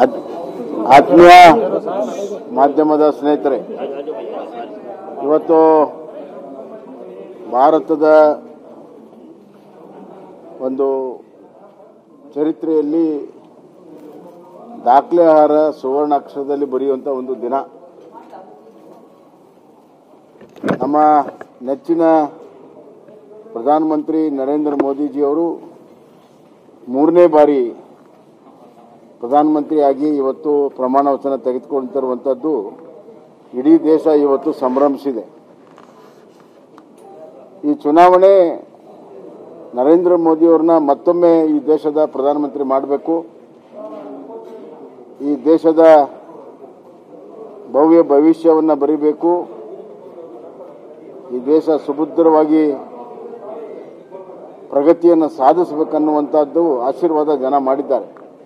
ಆತ್- ಆತ್ಮೀಯ ಮಾಧ್ಯಮದ ಸ್ನೇಹಿತರೆ ಇವತ್ತು ಭಾರತದ ಒಂದು ಚರಿತ್ರೆಯಲ್ಲಿ ದಾಖಲೆಹಾರ ಸುವರ್ಣಾಕ್ಷರದಲ್ಲಿ ಬರೆಯುವಂಥ ಒಂದು ದಿನ ನಮ್ಮ ನೆಚ್ಚಿನ ಪ್ರಧಾನಮಂತ್ರಿ ನರೇಂದ್ರ ಮೋದಿಜಿಯವರು ಮೂರನೇ ಬಾರಿ ಪ್ರಧಾನಮಂತ್ರಿಯಾಗಿ ಇವತ್ತು ಪ್ರಮಾಣ ವಚನ ತೆಗೆದುಕೊಳ್ತಿರುವಂಥದ್ದು ಇಡೀ ದೇಶ ಇವತ್ತು ಸಂಭ್ರಮಿಸಿದೆ ಈ ಚುನಾವಣೆ ನರೇಂದ್ರ ಮೋದಿಯವ್ರನ್ನ ಮತ್ತೊಮ್ಮೆ ಈ ದೇಶದ ಪ್ರಧಾನಮಂತ್ರಿ ಮಾಡಬೇಕು ಈ ದೇಶದ ಭವ್ಯ ಭವಿಷ್ಯವನ್ನು ಬರೀಬೇಕು ಈ ದೇಶ ಸುಭದ್ರವಾಗಿ ಪ್ರಗತಿಯನ್ನು ಸಾಧಿಸಬೇಕನ್ನುವಂಥದ್ದು ಆಶೀರ್ವಾದ ಜನ ಮಾಡಿದ್ದಾರೆ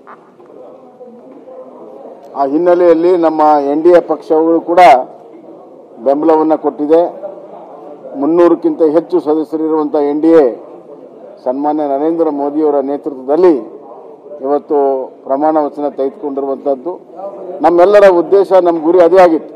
ಆ ಹಿನ್ನೆಲೆಯಲ್ಲಿ ನಮ್ಮ ಎನ್ ಡಿ ಎ ಪಕ್ಷಗಳು ಕೂಡ ಬೆಂಬಲವನ್ನು ಕೊಟ್ಟಿದೆ ಮುನ್ನೂರಕ್ಕಿಂತ ಹೆಚ್ಚು ಸದಸ್ಯರಿರುವಂಥ ಎನ್ ಡಿ ಎ ಸನ್ಮಾನ್ಯ ನರೇಂದ್ರ ಮೋದಿಯವರ ನೇತೃತ್ವದಲ್ಲಿ ಇವತ್ತು ಪ್ರಮಾಣ ವಚನ ತೆಗೆದುಕೊಂಡಿರುವಂಥದ್ದು ನಮ್ಮೆಲ್ಲರ ಉದ್ದೇಶ ನಮ್ಮ ಗುರಿ ಅದೇ ಆಗಿತ್ತು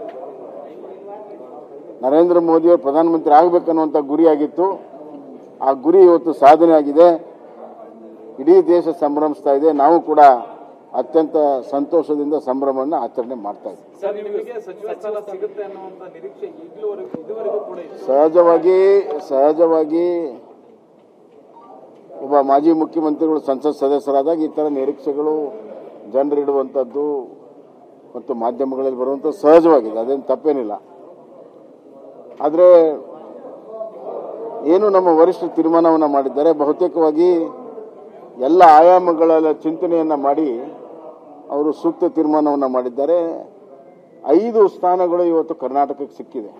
ನರೇಂದ್ರ ಮೋದಿಯವರು ಪ್ರಧಾನಮಂತ್ರಿ ಆಗಬೇಕನ್ನುವಂಥ ಗುರಿಯಾಗಿತ್ತು ಆ ಗುರಿ ಇವತ್ತು ಸಾಧನೆ ಆಗಿದೆ ಇಡೀ ದೇಶ ಸಂಭ್ರಮಿಸ್ತಾ ಇದೆ ನಾವು ಕೂಡ ಅತ್ಯಂತ ಸಂತೋಷದಿಂದ ಸಂಭ್ರಮವನ್ನು ಆಚರಣೆ ಮಾಡ್ತಾ ಇದ್ದೀವಿ ಸರ್ ನಿಮಗೆ ಸಚಿವ ಸ್ಥಾನ ಸಿಗುತ್ತೆ ಅನ್ನುವಂತ ನಿರೀಕ್ಷೆ ಈಗಲೂವರೆಗೂ ಇದುವರೆಗೂ ಕೂಡ ಇದೆ ಸಹಜವಾಗಿ ಸಹಜವಾಗಿ ಒಬ್ಬ ಮಾಜಿ ಮುಖ್ಯಮಂತ್ರಿಗಳು ಸಂಸತ್ ಸದಸ್ಯರಾದಾಗ ಈ ಥರ ನಿರೀಕ್ಷೆಗಳು ಜನರಿಡುವಂಥದ್ದು ಮತ್ತು ಮಾಧ್ಯಮಗಳಲ್ಲಿ ಬರುವಂಥದ್ದು ಸಹಜವಾಗಿದೆ ಅದೇನು ತಪ್ಪೇನಿಲ್ಲ ಆದರೆ ಏನು ನಮ್ಮ ವರಿಷ್ಠ ತೀರ್ಮಾನವನ್ನು ಮಾಡಿದ್ದಾರೆ ಬಹುತೇಕವಾಗಿ ಎಲ್ಲ ಆಯಾಮಗಳ ಚಿಂತನೆಯನ್ನು ಮಾಡಿ ಅವರು ಸೂಕ್ತ ತೀರ್ಮಾನವನ್ನು ಮಾಡಿದ್ದಾರೆ ಐದು ಸ್ಥಾನಗಳು ಇವತ್ತು ಕರ್ನಾಟಕಕ್ಕೆ ಸಿಕ್ಕಿದೆ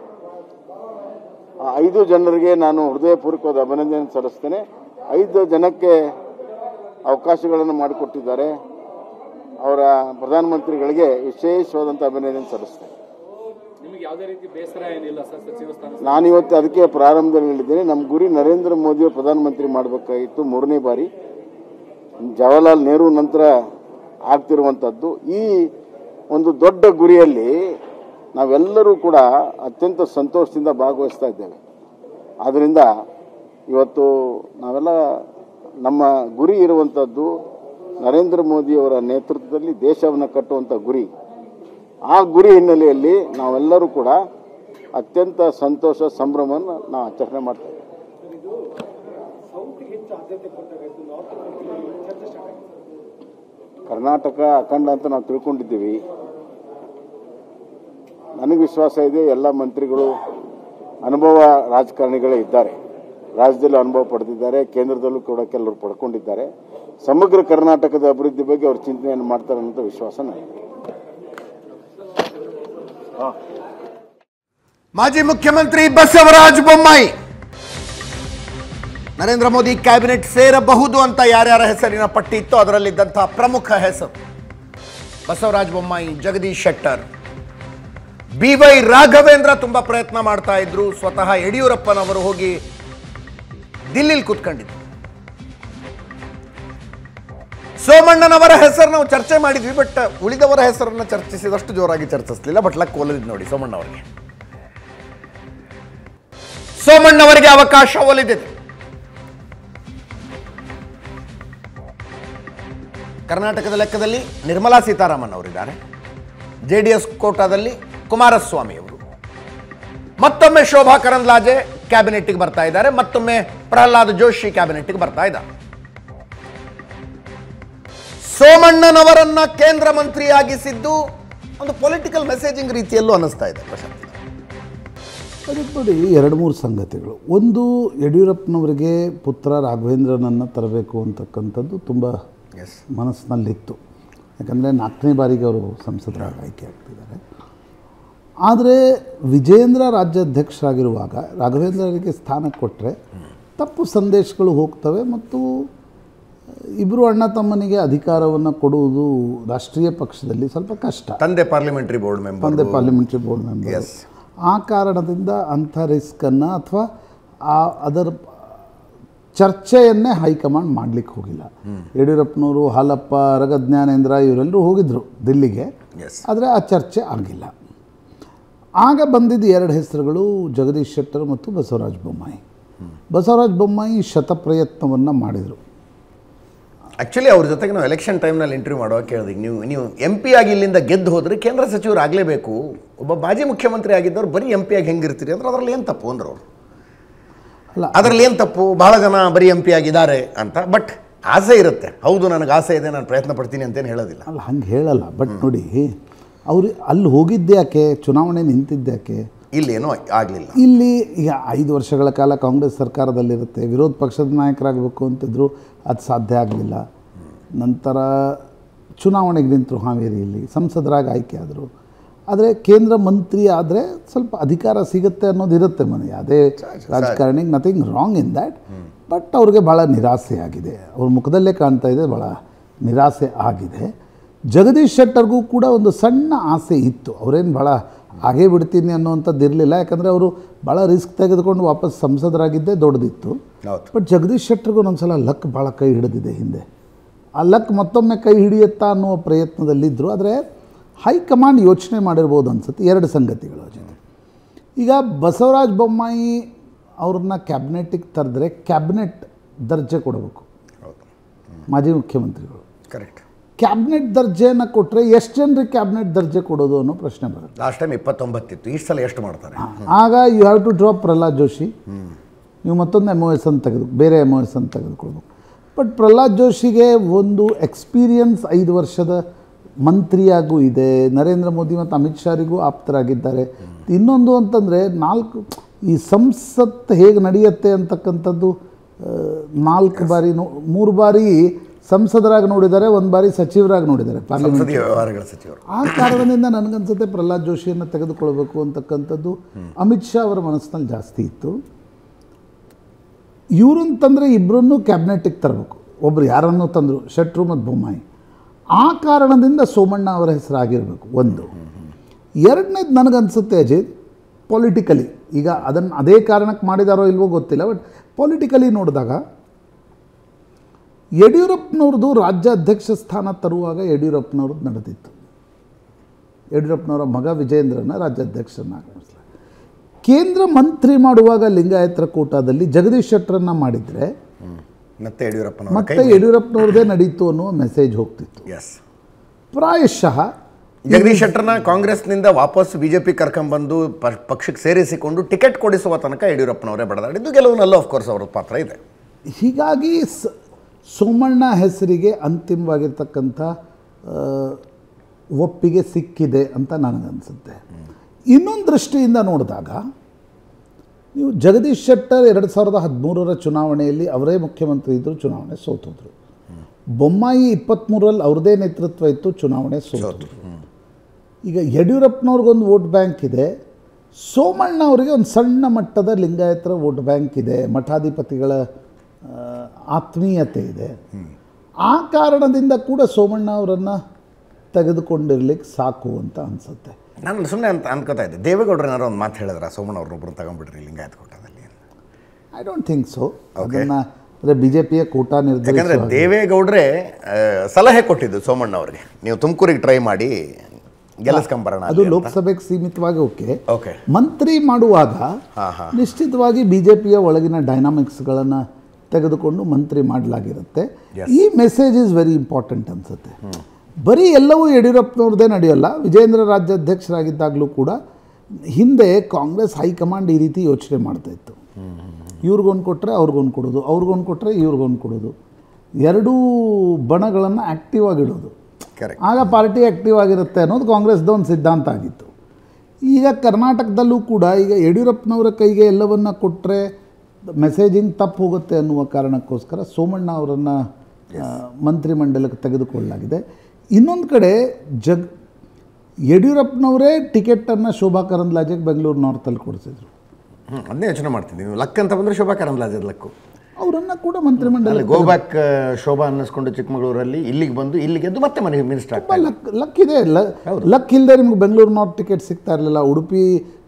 ಆ ಐದು ಜನರಿಗೆ ನಾನು ಹೃದಯಪೂರ್ವಕವಾದ ಅಭಿನಂದನೆ ಸಲ್ಲಿಸ್ತೇನೆ ಐದು ಜನಕ್ಕೆ ಅವಕಾಶಗಳನ್ನು ಮಾಡಿಕೊಟ್ಟಿದ್ದಾರೆ ಅವರ ಪ್ರಧಾನಮಂತ್ರಿಗಳಿಗೆ ವಿಶೇಷವಾದಂಥ ಅಭಿನಂದನೆ ಸಲ್ಲಿಸ್ತೇನೆ ನಿಮಗೆ ಯಾವುದೇ ರೀತಿ ಬೇಸರ ಏನಿಲ್ಲ ಸರ್ ಸಚಿವ ಸ್ಥಾನ ನಾನು ಇವತ್ತು ಅದಕ್ಕೆ ಪ್ರಾರಂಭದಲ್ಲಿ ಹೇಳಿದ್ದೇನೆ ನಮ್ಮ ಗುರಿ ನರೇಂದ್ರ ಮೋದಿ ಪ್ರಧಾನಮಂತ್ರಿ ಮಾಡಬೇಕಾಗಿತ್ತು ಮೂರನೇ ಬಾರಿ ಜವಾಹರ್ಲಾಲ್ ನೆಹರು ನಂತರ ಆಗ್ತಿರುವಂಥದ್ದು ಈ ಒಂದು ದೊಡ್ಡ ಗುರಿಯಲ್ಲಿ ನಾವೆಲ್ಲರೂ ಕೂಡ ಅತ್ಯಂತ ಸಂತೋಷದಿಂದ ಭಾಗವಹಿಸ್ತಾ ಇದ್ದೇವೆ ಆದ್ದರಿಂದ ಇವತ್ತು ನಾವೆಲ್ಲ ನಮ್ಮ ಗುರಿ ಇರುವಂಥದ್ದು ನರೇಂದ್ರ ಮೋದಿಯವರ ನೇತೃತ್ವದಲ್ಲಿ ದೇಶವನ್ನು ಕಟ್ಟುವಂಥ ಗುರಿ ಆ ಗುರಿ ಹಿನ್ನೆಲೆಯಲ್ಲಿ ನಾವೆಲ್ಲರೂ ಕೂಡ ಅತ್ಯಂತ ಸಂತೋಷ ಸಂಭ್ರಮವನ್ನು ನಾವು ಆಚರಣೆ ಮಾಡ್ತೇವೆ ಕರ್ನಾಟಕ ಅಖಂಡ ಅಂತ ನಾವು ತಿಳ್ಕೊಂಡಿದ್ದೀವಿ ನನಗೆ ವಿಶ್ವಾಸ ಇದೆ ಎಲ್ಲ ಮಂತ್ರಿಗಳು ಅನುಭವ ರಾಜಕಾರಣಿಗಳೇ ಇದ್ದಾರೆ ರಾಜ್ಯದಲ್ಲೂ ಅನುಭವ ಪಡೆದಿದ್ದಾರೆ ಕೇಂದ್ರದಲ್ಲೂ ಕೂಡ ಕೆಲವರು ಪಡ್ಕೊಂಡಿದ್ದಾರೆ ಸಮಗ್ರ ಕರ್ನಾಟಕದ ಅಭಿವೃದ್ಧಿ ಬಗ್ಗೆ ಅವರು ಚಿಂತನೆಯನ್ನು ಮಾಡ್ತಾರೆ ಅನ್ನೋ ವಿಶ್ವಾಸ ನನಗೆ ಮಾಜಿ ಮುಖ್ಯಮಂತ್ರಿ ಬಸವರಾಜ ಬೊಮ್ಮಾಯಿ ನರೇಂದ್ರ ಮೋದಿ ಕ್ಯಾಬಿನೆಟ್ ಸೇರಬಹುದು ಅಂತ ಯಾರ್ಯಾರ ಹೆಸರಿನ ಪಟ್ಟಿ ಇತ್ತು ಅದರಲ್ಲಿದ್ದಂತಹ ಪ್ರಮುಖ ಹೆಸರು ಬಸವರಾಜ ಬೊಮ್ಮಾಯಿ ಜಗದೀಶ್ ಶೆಟ್ಟರ್ ಬಿ ವೈ ರಾಘವೇಂದ್ರ ತುಂಬಾ ಪ್ರಯತ್ನ ಮಾಡ್ತಾ ಇದ್ರು ಸ್ವತಃ ಯಡಿಯೂರಪ್ಪನವರು ಹೋಗಿ ದಿಲ್ಲಿಲಿ ಕೂತ್ಕೊಂಡಿದ್ರು ಸೋಮಣ್ಣನವರ ಹೆಸರು ನಾವು ಚರ್ಚೆ ಮಾಡಿದ್ವಿ ಬಟ್ ಉಳಿದವರ ಹೆಸರನ್ನ ಚರ್ಚಿಸಿದಷ್ಟು ಜೋರಾಗಿ ಚರ್ಚಿಸಲಿಲ್ಲ ಬಟ್ ಲಕ್ ಒಲಿದ್ ನೋಡಿ ಸೋಮಣ್ಣವರಿಗೆ ಸೋಮಣ್ಣವರಿಗೆ ಅವಕಾಶ ಒಲಿದಿದೆ ಕರ್ನಾಟಕದ ಲೆಕ್ಕದಲ್ಲಿ ನಿರ್ಮಲಾ ಸೀತಾರಾಮನ್ ಅವರಿದ್ದಾರೆ ಜೆ ಡಿ ಎಸ್ ಕೋಟಾದಲ್ಲಿ ಕುಮಾರಸ್ವಾಮಿ ಅವರು ಮತ್ತೊಮ್ಮೆ ಶೋಭಾ ಕರಂದ್ಲಾಜೆ ಕ್ಯಾಬಿನೆಟ್ಗೆ ಬರ್ತಾ ಇದ್ದಾರೆ ಮತ್ತೊಮ್ಮೆ ಪ್ರಹ್ಲಾದ್ ಜೋಶಿ ಕ್ಯಾಬಿನೆಟ್ಗೆ ಬರ್ತಾ ಇದ್ದಾರೆ ಸೋಮಣ್ಣನವರನ್ನ ಕೇಂದ್ರ ಮಂತ್ರಿಯಾಗಿಸಿದ್ದು ಒಂದು ಪೊಲಿಟಿಕಲ್ ಮೆಸೇಜಿಂಗ್ ರೀತಿಯಲ್ಲೂ ಅನ್ನಿಸ್ತಾ ಇದೆ ಪ್ರಶಾಂತ್ ಅದಕ್ಕೆ ನೋಡಿ ಎರಡು ಮೂರು ಸಂಗತಿಗಳು ಒಂದು ಯಡಿಯೂರಪ್ಪನವರಿಗೆ ಪುತ್ರ ರಾಘವೇಂದ್ರನನ್ನು ತರಬೇಕು ಅಂತಕ್ಕಂಥದ್ದು ತುಂಬ ಎಸ್ ಮನಸ್ಸಿನಲ್ಲಿತ್ತು ಯಾಕಂದರೆ ನಾಲ್ಕನೇ ಬಾರಿಗೆ ಅವರು ಸಂಸದರಾಗಿ ಆಯ್ಕೆ ಆಗ್ತಿದ್ದಾರೆ ಆದರೆ ವಿಜೇಂದ್ರ ರಾಜ್ಯಾಧ್ಯಕ್ಷರಾಗಿರುವಾಗ ರಾಘವೇಂದ್ರರಿಗೆ ಸ್ಥಾನ ಕೊಟ್ಟರೆ ತಪ್ಪು ಸಂದೇಶಗಳು ಹೋಗ್ತವೆ ಮತ್ತು ಇಬ್ಬರು ಅಣ್ಣ ತಮ್ಮನಿಗೆ ಅಧಿಕಾರವನ್ನು ಕೊಡುವುದು ರಾಷ್ಟ್ರೀಯ ಪಕ್ಷದಲ್ಲಿ ಸ್ವಲ್ಪ ಕಷ್ಟ ತಂದೆ ಪಾರ್ಲಿಮೆಂಟರಿ ಬೋರ್ಡ್ ಮೆಂಬರ್ ಒಂದೇ ಪಾರ್ಲಿಮೆಂಟ್ರಿ ಬೋರ್ಡ್ ಮೆಂಬರ್ Yes. ಆ ಕಾರಣದಿಂದ ಅಂಥ ರಿಸ್ಕನ್ನು ಅಥವಾ ಆ ಅದರ ಚರ್ಚೆಯನ್ನೇ ಹೈಕಮಾಂಡ್ ಮಾಡಲಿಕ್ಕೆ ಹೋಗಿಲ್ಲ ಯಡಿಯೂರಪ್ಪನವರು ಹಾಲಪ್ಪ ರಗಜ್ಞಾನೇಂದ್ರ ಇವರೆಲ್ಲರೂ ಹೋಗಿದ್ದರು ದಿಲ್ಲಿಗೆ ಎಸ್ ಆದರೆ ಆ ಚರ್ಚೆ ಆಗಿಲ್ಲ ಆಗ ಬಂದಿದ್ದ ಎರಡು ಹೆಸರುಗಳು ಜಗದೀಶ್ ಶೆಟ್ಟರ್ ಮತ್ತು ಬಸವರಾಜ ಬೊಮ್ಮಾಯಿ ಬಸವರಾಜ ಬೊಮ್ಮಾಯಿ ಶತಪ್ರಯತ್ನವನ್ನು ಮಾಡಿದರು ಆ್ಯಕ್ಚುಲಿ ಅವ್ರ ಜೊತೆಗೆ ನಾವು ಎಲೆಕ್ಷನ್ ಟೈಮ್ನಲ್ಲಿ ಇಂಟರ್ವ್ಯೂ ಮಾಡುವಾಗ ಕೇಳಿದ್ವಿ ನೀವು ನೀವು ಎಂ ಪಿ ಆಗಿ ಇಲ್ಲಿಂದ ಗೆದ್ದು ಹೋದ್ರೆ ಕೇಂದ್ರ ಸಚಿವರು ಆಗಲೇಬೇಕು ಒಬ್ಬ ಮಾಜಿ ಮುಖ್ಯಮಂತ್ರಿ ಆಗಿದ್ದವ್ರು ಬರೀ ಎಂ ಪಿ ಆಗಿ ಹೆಂಗಿರ್ತೀರಿ ಅಂದ್ರೆ ಅದರಲ್ಲಿ ಏನು ತಪ್ಪು ಅಂದ್ರು ಅವರು ಅಲ್ಲ ಅದರಲ್ಲಿ ಏನು ತಪ್ಪು ಬಹಳ ಜನ ಬರೀ ಎಂ ಪಿ ಆಗಿದ್ದಾರೆ ಅಂತ ಬಟ್ ಆಸೆ ಇರುತ್ತೆ ಹೌದು ನನಗೆ ಆಸೆ ಇದೆ ನಾನು ಪ್ರಯತ್ನ ಪಡ್ತೀನಿ ಅಂತೇನು ಹೇಳೋದಿಲ್ಲ ಅಲ್ಲ ಹಂಗೆ ಹೇಳಲ್ಲ ಬಟ್ ನೋಡಿ ಅವ್ರು ಅಲ್ಲಿ ಹೋಗಿದ್ದ್ಯಾಕೆ ಚುನಾವಣೆ ನಿಂತಿದ್ದ್ಯಾಕೆ ಇಲ್ಲೇನೂ ಆಗಲಿಲ್ಲ ಇಲ್ಲಿ ಈಗ ಐದು ವರ್ಷಗಳ ಕಾಲ ಕಾಂಗ್ರೆಸ್ ಸರ್ಕಾರದಲ್ಲಿರುತ್ತೆ ವಿರೋಧ ಪಕ್ಷದ ನಾಯಕರಾಗಬೇಕು ಅಂತಿದ್ರು ಅದು ಸಾಧ್ಯ ಆಗಲಿಲ್ಲ ನಂತರ ಚುನಾವಣೆಗೆ ನಿಂತರು ಹಾವೇರಿಯಲ್ಲಿ ಸಂಸದರಾಗಿ ಆಯ್ಕೆ ಆದರು ಆದರೆ ಕೇಂದ್ರ ಮಂತ್ರಿ ಆದರೆ ಸ್ವಲ್ಪ ಅಧಿಕಾರ ಸಿಗುತ್ತೆ ಅನ್ನೋದು ಇರುತ್ತೆ ಮನೆ ಅದೇ ರಾಜಕಾರಣಿಗೆ nothing wrong in that but ಅವ್ರಿಗೆ ಭಾಳ ನಿರಾಸೆ ಆಗಿದೆ ಅವ್ರ ಮುಖದಲ್ಲೇ ಕಾಣ್ತಾ ಇದೆ ಭಾಳ ನಿರಾಸೆ ಆಗಿದೆ ಜಗದೀಶ್ ಶೆಟ್ಟರ್ಗೂ ಕೂಡ ಒಂದು ಸಣ್ಣ ಆಸೆ ಇತ್ತು ಅವರೇನು ಭಾಳ ಹಾಗೇ ಬಿಡ್ತೀನಿ ಅನ್ನೋವಂಥದ್ದು ಇರಲಿಲ್ಲ ಯಾಕಂದರೆ ಅವರು ಭಾಳ ರಿಸ್ಕ್ ತೆಗೆದುಕೊಂಡು ವಾಪಸ್ ಸಂಸದರಾಗಿದ್ದೇ ದೊಡ್ಡದಿತ್ತು ಹೌದು ಬಟ್ ಜಗದೀಶ್ ಶೆಟ್ಟರ್ಗೂ ಒಂದೊಂದ್ಸಲ ಲಕ್ ಭಾಳ ಕೈ ಹಿಡಿದಿದೆ ಹಿಂದೆ ಆ ಲಕ್ ಮತ್ತೊಮ್ಮೆ ಕೈ ಹಿಡಿಯುತ್ತಾ ಅನ್ನುವ ಪ್ರಯತ್ನದಲ್ಲಿದ್ದರು ಆದರೆ ಹೈಕಮಾಂಡ್ ಯೋಚನೆ ಮಾಡಿರ್ಬೋದು ಅನ್ಸುತ್ತೆ ಎರಡು ಸಂಗತಿಗಳು ಜೊತೆ ಈಗ ಬಸವರಾಜ ಬೊಮ್ಮಾಯಿ ಅವ್ರನ್ನ ಕ್ಯಾಬಿನೆಟ್ಟಿಗೆ ತರೆದ್ರೆ ಕ್ಯಾಬಿನೆಟ್ ದರ್ಜೆ ಕೊಡಬೇಕು ಹೌದು ಮಾಜಿ ಮುಖ್ಯಮಂತ್ರಿಗಳು ಕರೆಕ್ಟ್ ಕ್ಯಾಬಿನೆಟ್ ದರ್ಜೆಯನ್ನು ಕೊಟ್ಟರೆ ಎಷ್ಟು ಜನರಿಗೆ ಕ್ಯಾಬಿನೆಟ್ ದರ್ಜೆ ಕೊಡೋದು ಅನ್ನೋ ಪ್ರಶ್ನೆ ಬರುತ್ತೆ ಲಾಸ್ಟ್ ಟೈಮ್ ಇಪ್ಪತ್ತೊಂಬತ್ತಿತ್ತು ಈ ಸಲ ಎಷ್ಟು ಮಾಡ್ತಾರೆ ಆಗ you have to drop Prahlad Joshi ನೀವು ಮತ್ತೊಂದು ಎಮ್ ಒ ಎಸ್ ಅಂತ ತೆಗೆದು ಬೇರೆ ಎಮ್ ಒ ಎಸ್ ಅಂತ ತೆಗೆದುಕೊಳ್ಬೇಕು ಬಟ್ ಪ್ರಹ್ಲಾದ್ ಜೋಶಿಗೆ ಒಂದು ಎಕ್ಸ್ಪೀರಿಯನ್ಸ್ ಐದು ವರ್ಷದ ಮಂತ್ರಿಯಾಗೂ ಇದೆ ನರೇಂದ್ರ ಮೋದಿ ಮತ್ತು ಅಮಿತ್ ಶಾರಿಗೂ ಆಪ್ತರಾಗಿದ್ದಾರೆ ಇನ್ನೊಂದು ಅಂತಂದರೆ ನಾಲ್ಕು ಈ ಸಂಸತ್ ಹೇಗೆ ನಡೆಯುತ್ತೆ ಅಂತಕ್ಕಂಥದ್ದು ಆ, ನಾಲ್ಕು ಬಾರಿ ನೋ ಮೂರು ಬಾರಿ ಸಂಸದರಾಗಿ ನೋಡಿದ್ದಾರೆ ಒಂದು ಬಾರಿ ಸಚಿವರಾಗಿ ನೋಡಿದ್ದಾರೆ ಪಾರ್ಲಿಮೆಂಟ್ ಸಂಸದೀಯ ವ್ಯವಹಾರಗಳ ಸಚಿವರು ಆ ಕಾರಣದಿಂದ ನನಗನ್ಸುತ್ತೆ ಪ್ರಹ್ಲಾದ್ ಜೋಶಿಯನ್ನು ತೆಗೆದುಕೊಳ್ಬೇಕು ಅಂತಕ್ಕಂಥದ್ದು ಅಮಿತ್ ಶಾ ಅವರ ಮನಸ್ಸಿನಲ್ಲಿ ಜಾಸ್ತಿ ಇತ್ತು ಇವ್ರನ್ನ ತಂದರೆ ಇಬ್ಬರನ್ನೂ ಕ್ಯಾಬಿನೆಟ್ಟಿಗೆ ತರಬೇಕು ಒಬ್ರು ಯಾರನ್ನೂ ತಂದರು ಶೆಟ್ರು ಮತ್ತು ಬೊಮ್ಮಾಯಿ ಆ ಕಾರಣದಿಂದ ಸೋಮಣ್ಣ ಅವರ ಹೆಸರಾಗಿರಬೇಕು ಒಂದು ಎರಡನೇದು ನನಗನ್ಸುತ್ತೆ ಅಜಿತ್ ಪೊಲಿಟಿಕಲಿ ಈಗ ಅದನ್ನು ಅದೇ ಕಾರಣಕ್ಕೆ ಮಾಡಿದಾರೋ ಇಲ್ವೋ ಗೊತ್ತಿಲ್ಲ ಬಟ್ ಪೊಲಿಟಿಕಲಿ ನೋಡಿದಾಗ ಯಡಿಯೂರಪ್ಪನವ್ರದ್ದು ರಾಜ್ಯ ಅಧ್ಯಕ್ಷ ಸ್ಥಾನ ತರುವಾಗ ಯಡಿಯೂರಪ್ಪನವ್ರದ್ದು ನಡೆದಿತ್ತು ಯಡಿಯೂರಪ್ಪನವರ ಮಗ ವಿಜೇಂದ್ರನ ರಾಜ್ಯಾಧ್ಯಕ್ಷರನ್ನಾಗಿ ಮಾಡಿಸ್ಲ ಕೇಂದ್ರ ಮಂತ್ರಿ ಮಾಡುವಾಗ ಲಿಂಗಾಯತರ ಕೋಟಾದಲ್ಲಿ ಜಗದೀಶ್ ಶೆಟ್ಟರನ್ನ ಮಾಡಿದರೆ ಮತ್ತೆ ಯಡಿಯೂರಪ್ಪನವರ ಕೈ ಮತ್ತೆ ಯಡಿಯೂರಪ್ಪನವ್ರದ್ದೇ ನಡೀತು ಅನ್ನುವ ಮೆಸೇಜ್ ಹೋಗ್ತಿತ್ತು ಎಸ್ ಪ್ರಾಯಶಃ ಜಗದೀಶ್ ಶೆಟ್ಟರ್ನ ಕಾಂಗ್ರೆಸ್ನಿಂದ ವಾಪಸ್ ಬಿಜೆಪಿ ಕರ್ಕೊಂಡ್ಬಂದು ಪ- ಪಕ್ಷಕ್ಕೆ ಸೇರಿಸಿಕೊಂಡು ಟಿಕೆಟ್ ಕೊಡಿಸುವ ತನಕ ಯಡಿಯೂರಪ್ಪನವರೇ ಬಡದಾಡಿದ್ದು ಗೆಲುವಿನಲ್ಲೂ ಆಫ್ಕೋರ್ಸ್ ಅವ್ರ ಪಾತ್ರ ಇದೆ ಹೀಗಾಗಿ ಸ ಸೋಮಣ್ಣ ಹೆಸರಿಗೆ ಅಂತಿಮವಾಗಿರ್ತಕ್ಕಂಥ ಆ, ಒಪ್ಪಿಗೆ ಸಿಕ್ಕಿದೆ ಅಂತ ನನಗನ್ಸುತ್ತೆ ಇನ್ನೊಂದು ದೃಷ್ಟಿಯಿಂದ ನೋಡಿದಾಗ ನೀವು ಜಗದೀಶ್ ಶೆಟ್ಟರ್ ಎರಡು ಸಾವಿರದ ಹದಿಮೂರರ ಚುನಾವಣೆಯಲ್ಲಿ ಅವರೇ ಮುಖ್ಯಮಂತ್ರಿ ಇದ್ದರು ಚುನಾವಣೆ ಸೋತಿದ್ರು ಬೊಮ್ಮಾಯಿ ಇಪ್ಪತ್ತ್ಮೂರರಲ್ಲಿ ಅವ್ರದ್ದೇ ನೇತೃತ್ವ ಇತ್ತು ಚುನಾವಣೆ ಸೋತಿದ್ರು ಈಗ ಯಡಿಯೂರಪ್ಪನವ್ರಿಗೊಂದು ವೋಟ್ ಬ್ಯಾಂಕ್ ಇದೆ ಸೋಮಣ್ಣ ಅವರಿಗೆ ಒಂದು ಸಣ್ಣ ಮಟ್ಟದ ಲಿಂಗಾಯತರ ವೋಟ್ ಬ್ಯಾಂಕ್ ಇದೆ ಮಠಾಧಿಪತಿಗಳ ಆ, ಆತ್ಮೀಯತೆ ಇದೆ ಆ ಕಾರಣದಿಂದ ಕೂಡ ಸೋಮಣ್ಣ ಅವರನ್ನು ತೆಗೆದುಕೊಂಡಿರ್ಲಿಕ್ಕೆ ಸಾಕು ಅಂತ ಅನಿಸುತ್ತೆ ನಾನು ಸುಮ್ಮನೆ ಅಂತ ಅನ್ಕೋತಾ ಇದ್ದೆ ದೇವೇಗೌಡರು ಏನಾರು ಒಂದು ಮಾತು ಹೇಳಿದ್ರ ಸೋಮಣ್ಣ ಅವ್ರನ್ನೊಬ್ರು ತಗೊಂಡ್ಬಿಡ್ರಿ ಲಿಂಗಾಯತ್ ಕೋಟದಲ್ಲಿ ಐ ಡೋಂಟ್ ಥಿಂಕ್ ಸೊ ಅದನ್ನು ಅಂದರೆ ಬಿ ಜೆ ಪಿಯ ಕೂಟ ಯಾಕಂದ್ರೆ ನಿರ್ಧರಿಸುವ ದೇವೇಗೌಡ್ರೆ ಆ, ಸಲಹೆ ಕೊಟ್ಟಿದ್ದು ಸೋಮಣ್ಣ ಅವರಿಗೆ ನೀವು ತುಮಕೂರಿಗೆ ಟ್ರೈ ಮಾಡಿ ಗೆಲ್ಲಿಸ್ಕೊಂಬರೋಣ ಅದು ಲೋಕಸಭೆಗೆ ಸೀಮಿತವಾಗಿ ಓಕೆ ಓಕೆ ಮಂತ್ರಿ ಮಾಡುವಾಗ ಹಾ, ಹಾ. ನಿಶ್ಚಿತವಾಗಿ ಬಿ ಜೆ ಪಿಯ ಒಳಗಿನ ಡೈನಾಮಿಕ್ಸ್ಗಳನ್ನು ತೆಗೆದುಕೊಂಡು ಮಂತ್ರಿ ಮಾಡಲಾಗಿರುತ್ತೆ ಈ ಮೆಸೇಜ್ ಇಸ್ ವೆರಿ ಇಂಪಾರ್ಟೆಂಟ್ ಅನಿಸುತ್ತೆ ಬರೀ ಎಲ್ಲವೂ ಯಡಿಯೂರಪ್ಪನವ್ರದ್ದೇ ನಡೆಯೋಲ್ಲ ವಿಜೇಂದ್ರ ರಾಜ್ಯಾಧ್ಯಕ್ಷರಾಗಿದ್ದಾಗಲೂ ಕೂಡ ಹಿಂದೆ ಕಾಂಗ್ರೆಸ್ ಹೈಕಮಾಂಡ್ ಈ ರೀತಿ ಯೋಚನೆ ಮಾಡ್ತಾ ಇತ್ತು ಇವ್ರಿಗೊಂದು ಕೊಟ್ಟರೆ ಅವ್ರಿಗೊಂದು ಕೊಡೋದು ಅವ್ರಿಗೊಂದು ಕೊಟ್ಟರೆ ಇವ್ರಿಗೊಂದು ಕೊಡೋದು ಎರಡೂ ಬಣಗಳನ್ನು ಆ್ಯಕ್ಟಿವ್ ಆಗಿಡೋದು ಕರೆಕ್ಟ್ ಆಗ ಪಾರ್ಟಿ ಆ್ಯಕ್ಟಿವ್ ಆಗಿರುತ್ತೆ ಅನ್ನೋದು ಕಾಂಗ್ರೆಸ್ದ ಒಂದು ಸಿದ್ಧಾಂತ ಆಗಿತ್ತು ಈಗ ಕರ್ನಾಟಕದಲ್ಲೂ ಕೂಡ ಈಗ ಯಡಿಯೂರಪ್ಪನವರ ಕೈಗೆ ಎಲ್ಲವನ್ನ ಕೊಟ್ಟರೆ ಮೆಸೇಜಿಂಗ್ ತಪ್ಪು ಹೋಗುತ್ತೆ ಅನ್ನುವ ಕಾರಣಕ್ಕೋಸ್ಕರ ಸೋಮಣ್ಣ ಅವರನ್ನು ಮಂತ್ರಿಮಂಡಲಕ್ಕೆ ತೆಗೆದುಕೊಳ್ಳಲಾಗಿದೆ ಇನ್ನೊಂದು ಕಡೆ ಜಗ್ ಯಡಿಯೂರಪ್ಪನವರೇ ಟಿಕೆಟನ್ನು ಶೋಭಾ ಕರಂದ್ಲಾಜೆಗೆ ಬೆಂಗಳೂರು ನಾರ್ತಲ್ಲಿ ಕೊಡಿಸಿದ್ರು ಹ್ಞೂ ಅದನ್ನೇ ಯೋಚನೆ ಮಾಡ್ತೀನಿ ನೀವು ಲಕ್ ಅಂತ ಬಂದರೆ ಶೋಭಾ ಕರಂದ್ಲಾಜದ್ ಲಕ್ಕು ಅವರನ್ನು ಕೂಡ ಮಂತ್ರಿಮಂಡಲ ಅಲ್ಲಿ ಗೋ ಬ್ಯಾಕ್ ಶೋಭಾ ಅನ್ನಿಸ್ಕೊಂಡು ಚಿಕ್ಕಮಗಳೂರಲ್ಲಿ ಇಲ್ಲಿಗೆ ಬಂದು ಇಲ್ಲಿಗೆ ಎದ್ದು ಮತ್ತೆ ಮನೆಗೆ ಮಿನಿಸ್ಟರ್ ಆಗ್ತಾರೆ ಲಕ್ ಲಕ್ ಇದೆ ಲಕ್ ಇಲ್ಲದೆ ನಿಮ್ಗೆ ಬೆಂಗಳೂರು ನಾರ್ತ್ ಟಿಕೆಟ್ ಸಿಗ್ತಾ ಇರಲಿಲ್ಲ ಉಡುಪಿ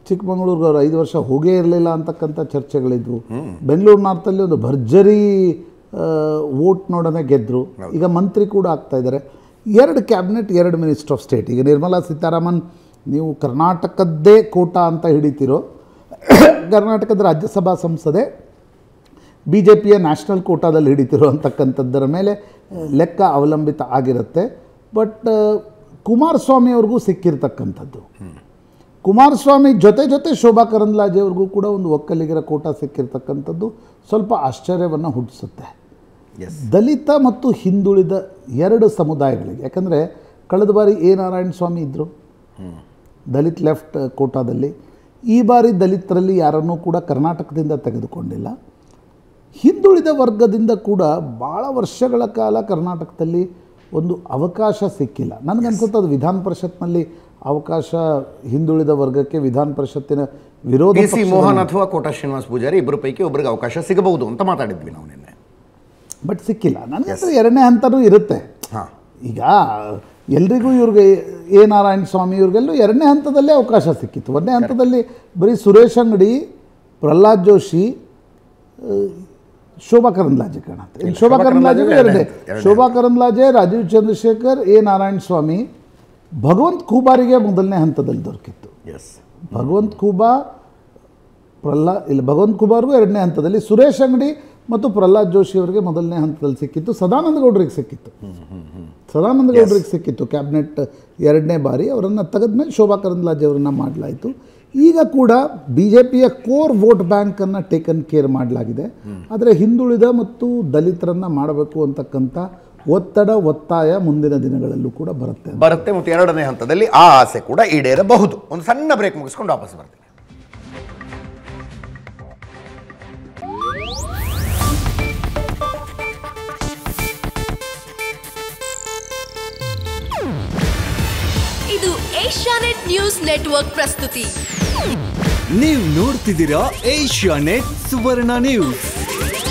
ಚಿಕ್ಕಮಗಳೂರಿಗೆ ಅವ್ರು ಐದು ವರ್ಷ ಹೋಗೇ ಇರಲಿಲ್ಲ ಅಂತಕ್ಕಂಥ ಚರ್ಚೆಗಳಿದ್ವು ಬೆಂಗಳೂರು ನಾರ್ತಲ್ಲಿ ಒಂದು ಭರ್ಜರಿ ವೋಟ್ ನೋಡನೆ ಗೆದ್ದರು ಈಗ ಮಂತ್ರಿ ಕೂಡ ಆಗ್ತಾ ಇದ್ದಾರೆ ಎರಡು ಕ್ಯಾಬಿನೆಟ್ ಎರಡು ಮಿನಿಸ್ಟರ್ ಆಫ್ ಸ್ಟೇಟ್ ಈಗ ನಿರ್ಮಲಾ ಸೀತಾರಾಮನ್ ನೀವು ಕರ್ನಾಟಕದ್ದೇ ಕೋಟಾ ಅಂತ ಹಿಡಿತೀರೋ ಕರ್ನಾಟಕದ ರಾಜ್ಯಸಭಾ ಸಂಸದೆ ಬಿ ಜೆ ಪಿಯ ನ್ಯಾಷನಲ್ ಕೋಟಾದಲ್ಲಿ ಹಿಡಿತಿರೋ ಅಂತಕ್ಕಂಥದ್ದರ ಮೇಲೆ ಆ, ಲೆಕ್ಕ ಅವಲಂಬಿತ ಆಗಿರುತ್ತೆ ಬಟ್ ಕುಮಾರಸ್ವಾಮಿ ಅವ್ರಿಗೂ ಸಿಕ್ಕಿರ್ತಕ್ಕಂಥದ್ದು ಕುಮಾರಸ್ವಾಮಿ ಜೊತೆ ಜೊತೆ ಶೋಭಾ ಕರಂದ್ಲಾಜೆ ಅವ್ರಿಗೂ ಕೂಡ ಒಂದು ಒಕ್ಕಲಿಗರ ಕೋಟ ಸಿಕ್ಕಿರ್ತಕ್ಕಂಥದ್ದು ಸ್ವಲ್ಪ ಆಶ್ಚರ್ಯವನ್ನು ಹುಟ್ಟಿಸುತ್ತೆ ಎಸ್ ದಲಿತ ಮತ್ತು ಹಿಂದುಳಿದ ಎರಡು ಸಮುದಾಯಗಳಿಗೆ ಯಾಕಂದರೆ ಕಳೆದ ಬಾರಿ ಎ ನಾರಾಯಣ ಸ್ವಾಮಿ ಇದ್ದರು ದಲಿತ್ ಲೆಫ್ಟ್ ಕೋಟಾದಲ್ಲಿ ಈ ಬಾರಿ ದಲಿತರಲ್ಲಿ ಯಾರನ್ನೂ ಕೂಡ ಕರ್ನಾಟಕದಿಂದ ತೆಗೆದುಕೊಂಡಿಲ್ಲ ಹಿಂದುಳಿದ ವರ್ಗದಿಂದ ಕೂಡ ಭಾಳ ವರ್ಷಗಳ ಕಾಲ ಕರ್ನಾಟಕದಲ್ಲಿ ಒಂದು ಅವಕಾಶ ಸಿಕ್ಕಿಲ್ಲ ನನಗನ್ಸುತ್ತೆ ಅದು ವಿಧಾನ ಪರಿಷತ್ನಲ್ಲಿ ಅವಕಾಶ ಹಿಂದುಳಿದ ವರ್ಗಕ್ಕೆ ವಿಧಾನ ಪರಿಷತ್ತಿನ ವಿರೋಧ ಡಿ ಸಿ ಪಕ್ಷದ- ಮೋಹನ್ ಅಥವಾ ಕೋಟ ಶ್ರೀನಿವಾಸ್ ಪೂಜಾರಿ ಇಬ್ಬರು ಪೈಕಿ ಒಬ್ಬರಿಗೆ ಅವಕಾಶ ಸಿಗಬಹುದು ಅಂತ ಮಾತಾಡಿದ್ವಿ ನಾವು ನಿನ್ನೆ ಬಟ್ ಸಿಕ್ಕಿಲ್ಲ ನನಗೆ ಎರಡನೇ ಹಂತನೂ ಇರುತ್ತೆ ಹಾಂ ಈಗ ಎಲ್ರಿಗೂ ಇವ್ರಿಗೆ ಎ ನಾರಾಯಣ ಸ್ವಾಮಿ ಇವ್ರಿಗೆಲ್ಲೂ ಎರಡನೇ ಹಂತದಲ್ಲೇ ಅವಕಾಶ ಸಿಕ್ಕಿತ್ತು ಒಂದನೇ ಹಂತದಲ್ಲಿ ಬರೀ ಸುರೇಶ್ ಅಂಗಡಿ ಪ್ರಹ್ಲಾದ್ ಜೋಶಿ ಆ, ಶೋಭಾ ಕರಂದ್ಲಾಜೆ ಕಾಣುತ್ತೆ ಇನ್ನು ಶೋಭಾ ಕರಂದ್ಲಾಜೆ ಎರಡನೇ ಶೋಭಾ ಕರಂದ್ಲಾಜೆ ರಾಜೀವ್ ಚಂದ್ರಶೇಖರ್ ಎ ನಾರಾಯಣ ಸ್ವಾಮಿ ಭಗವಂತ್ ಖೂಬಾರಿಗೆ ಮೊದಲನೇ ಹಂತದಲ್ಲಿ ದೊರಕಿತ್ತು ಎಸ್ ಭಗವಂತ್ ಖೂಬಾ ಪ್ರಹ್ಲಾದ್ ಇಲ್ಲ ಭಗವಂತ್ ಖೂಬಾರ್ಗೂ ಎರಡನೇ ಹಂತದಲ್ಲಿ ಸುರೇಶ್ ಅಂಗಡಿ ಮತ್ತು ಪ್ರಹ್ಲಾದ್ ಜೋಶಿ ಅವರಿಗೆ ಮೊದಲನೇ ಹಂತದಲ್ಲಿ ಸಿಕ್ಕಿತ್ತು ಸದಾನಂದ ಗೌಡರಿಗೆ ಸಿಕ್ಕಿತ್ತು ಸದಾನಂದ ಗೌಡರಿಗೆ ಸಿಕ್ಕಿತ್ತು ಕ್ಯಾಬಿನೆಟ್ ಎರಡನೇ ಬಾರಿ ಅವರನ್ನು ತೆಗೆದ್ಮೇಲೆ ಶೋಭಾ ಕರಂದ್ಲಾಜೆ ಅವರನ್ನು ಮಾಡಲಾಯಿತು ಈಗ ಕೂಡ ಬಿ ಜೆ ಪಿಯ ಕೋರ್ ವೋಟ್ ಬ್ಯಾಂಕನ್ನು ಟೇಕನ್ ಕೇರ್ ಮಾಡಲಾಗಿದೆ ಆದರೆ ಹಿಂದುಳಿದ ಮತ್ತು ದಲಿತರನ್ನು ಮಾಡಬೇಕು ಅಂತಕ್ಕಂಥ ಒತ್ತಡ ಒತ್ತಾಯ ಮುಂದಿನ ದಿನಗಳಲ್ಲೂ ಕೂಡ ಬರುತ್ತೆ ಬರುತ್ತೆ ಮತ್ತು ಎರಡನೇ ಹಂತದಲ್ಲಿ ಆ ಆಸೆ ಕೂಡ ಈಡೇರಬಹುದು ಒಂದು ಸಣ್ಣ ಬ್ರೇಕ್ ಮುಗಿಸ್ಕೊಂಡು ವಾಪಸ್ ಬರ್ತೀನಿ ಇದು ಏಷ್ಯಾನೆಟ್ ನ್ಯೂಸ್ ನೆಟ್ವರ್ಕ್ ಪ್ರಸ್ತುತಿ ನೀವು ನೋಡ್ತಿದ್ದೀರಾ ಏಷ್ಯಾ ನೆಟ್ ಸುವರ್ಣ ನ್ಯೂಸ್